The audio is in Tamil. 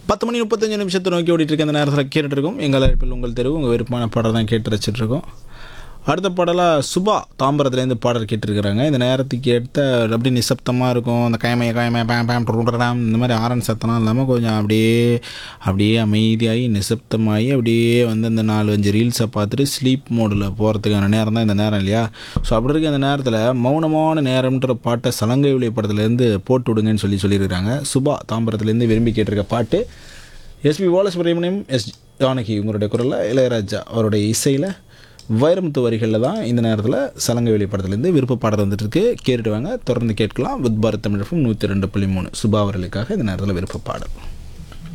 பத்து மணி முப்பத்தஞ்சு நிமிஷத்தை நோக்கி ஓடிட்டு இருக்க அந்த நேரத்தில் கேட்டுட்டு இருக்கோம் எங்கள் அழைப்பில் உங்கள் தெருவு உங்கள் விருப்பமான பாடல் தான் கேட்டு ரசிச்சிட்டு இருக்கோம் அடுத்த பாடலாக சுபா தாம்பரத்துலேருந்து பாடல் கேட்டிருக்கிறாங்க இந்த நேரத்துக்கு ஏற்ற அப்படி நிசப்தமாக இருக்கும் அந்த கயமைய கயமைய பேம் பேம் ட்ருடராம் இந்த மாதிரி ஆரன் சத்தம்லாம் இல்லாமல் கொஞ்சம் அப்படியே அப்படியே அமைதியாகி நிசப்தமாகி அப்படியே வந்து இந்த நாலு அஞ்சு ரீல்ஸை பார்த்துட்டு ஸ்லீப் மோடில் போகிறதுக்கான நேரம் தான் இந்த நேரம் இல்லையா ஸோ அப்படி இருக்க இந்த நேரத்தில் மௌனமான நேரம்ன்ற பாட்டை சலங்கை ஒளி படத்துலேருந்து போட்டு விடுங்கன்னு சொல்லி சொல்லியிருக்காங்க சுபா தாம்பரத்துலேருந்து விரும்பி கேட்டிருக்க பாட்டு எஸ்பி பாலசுப்ரமணியம் எஸ் ஜானகி உங்களுடைய குரலில் இளையராஜா அவருடைய இசையில் வைரமுத்து வரிகளில் தான் இந்த நேரத்தில் சலங்கை வெளி படத்துலேருந்து விருப்ப பாடல் வந்துட்டு இருக்கு கேட்டுட்டு வாங்க தொடர்ந்து கேட்கலாம் வித் பாரத் தமிழ் நூற்றி ரெண்டு புள்ளி மூணு சுபா அவர்களுக்காக இந்த நேரத்தில் விருப்ப பாடல்